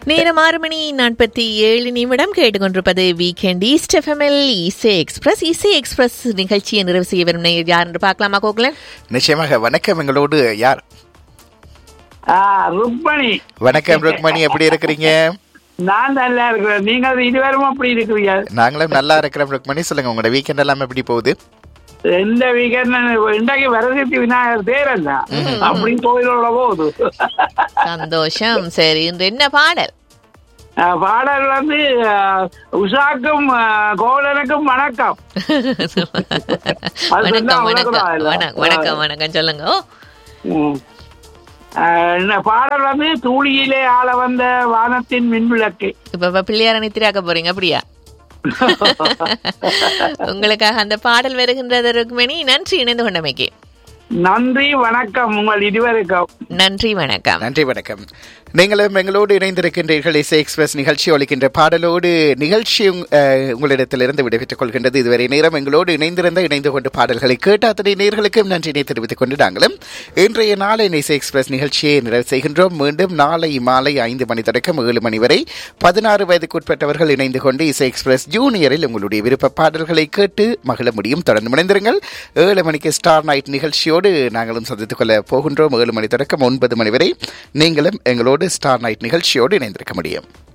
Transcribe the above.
நேரம் ஆறு மணி நாற்பத்தி ஏழு நிமிடம் கேட்டுக்கொண்டிருப்பது வீக்கெண்ட் ஈஸ்ட் எஃப்எம்எல் இசை எக்ஸ்பிரஸ் இசை எக்ஸ்பிரஸ் நிகழ்ச்சியை நிறைவு செய்ய வரும் நேயர் யார் என்று பார்க்கலாமா கோகுலன் நிச்சயமாக வணக்கம் எங்களோடு யார் ஆ, ருக்மணி வணக்கம் ருக்மணி எப்படி இருக்கிறீங்க நான் நல்லா இருக்கிறேன் நீங்க அது இதுவரையும் அப்படி இருக்கிறீங்க நாங்களும் நல்லா இருக்கிறோம் ருக்மணி சொல்லுங்க உங்களோட வீக்கெண்ட் எல்லாம் எப்படி போகுது எந்த வீக்கெண்ட் இன்றைக்கு வரதட்சி விநாயகர் தேரல்ல அப்படி கோயிலோட போகுது சந்தோஷம் சரி இன்று என்ன பாடல் ஆ, பாடல் வந்து ஆ, உஷாக்கும் ஆ, கோவலனுக்கும் வணக்கம் அது சொன்னா வணக்கம் வணக்கம் அவ்வளவுதான் இல்ல. வணக்கம் வணக்கம் வணக்கம் சொல்லுங்க ஓ ம். ஆ, இந்த பாடல் வந்து தூளியிலே ஆள வந்த வானத்தின் மின்விளக்கு இப்ப இப்ப பிள்ளையார நித்திராக்க போறீங்க அப்படியா உங்களுக்காக அந்த பாடல் வருகின்றது ருக்மணி நன்றி இணைந்து கொண்டமைக்கு நன்றி வணக்கம் உங்கள் இருவருக்கும் நன்றி வணக்கம் நன்றி வணக்கம் நீங்களும் எங்களோடு இணைந்திருக்கின்றீர்கள் இசை எக்ஸ்பிரஸ் நிகழ்ச்சி ஒலிக்கின்ற பாடலோடு நிகழ்ச்சி உங்- அஹ், உங்களிடத்திலிருந்து விடைபெற்றுக் கொள்கின்றது இதுவரை நேரம் எங்களோடு இணைந்திருந்த இணைந்து கொண்டு பாடல்களை கேட்ட அத்தனை நேர்களுக்கும் நன்றினை தெரிவித்துக் கொண்டு நாங்களும் இன்றைய நாளை இசை எக்ஸ்பிரஸ் நிகழ்ச்சியை நிறைவு செய்கின்றோம் மீண்டும் நாளை மாலை ஐந்து மணி தொடக்கம் ஏழு மணி வரை பதினாறு வயதுக்குட்பட்டவர்கள் இணைந்து கொண்டு இசை எக்ஸ்பிரஸ் ஜூனியரில் உங்களுடைய விருப்ப பாடல்களை கேட்டு மகிழ முடியும் தொடர்ந்து இணைந்திருங்கள் ஏழு மணிக்கு ஸ்டார் நைட் நிகழ்ச்சியோடு நாங்களும் சந்தித்துக் கொள்ள போகின்றோம் ஏழு மணி தொடக்கம் ஒன்பது மணி வரை நீங்களும் எங்களோடு ஸ்டார் நைட் நிகழ்ச்சியோடு இணைந்திருக்க முடியும்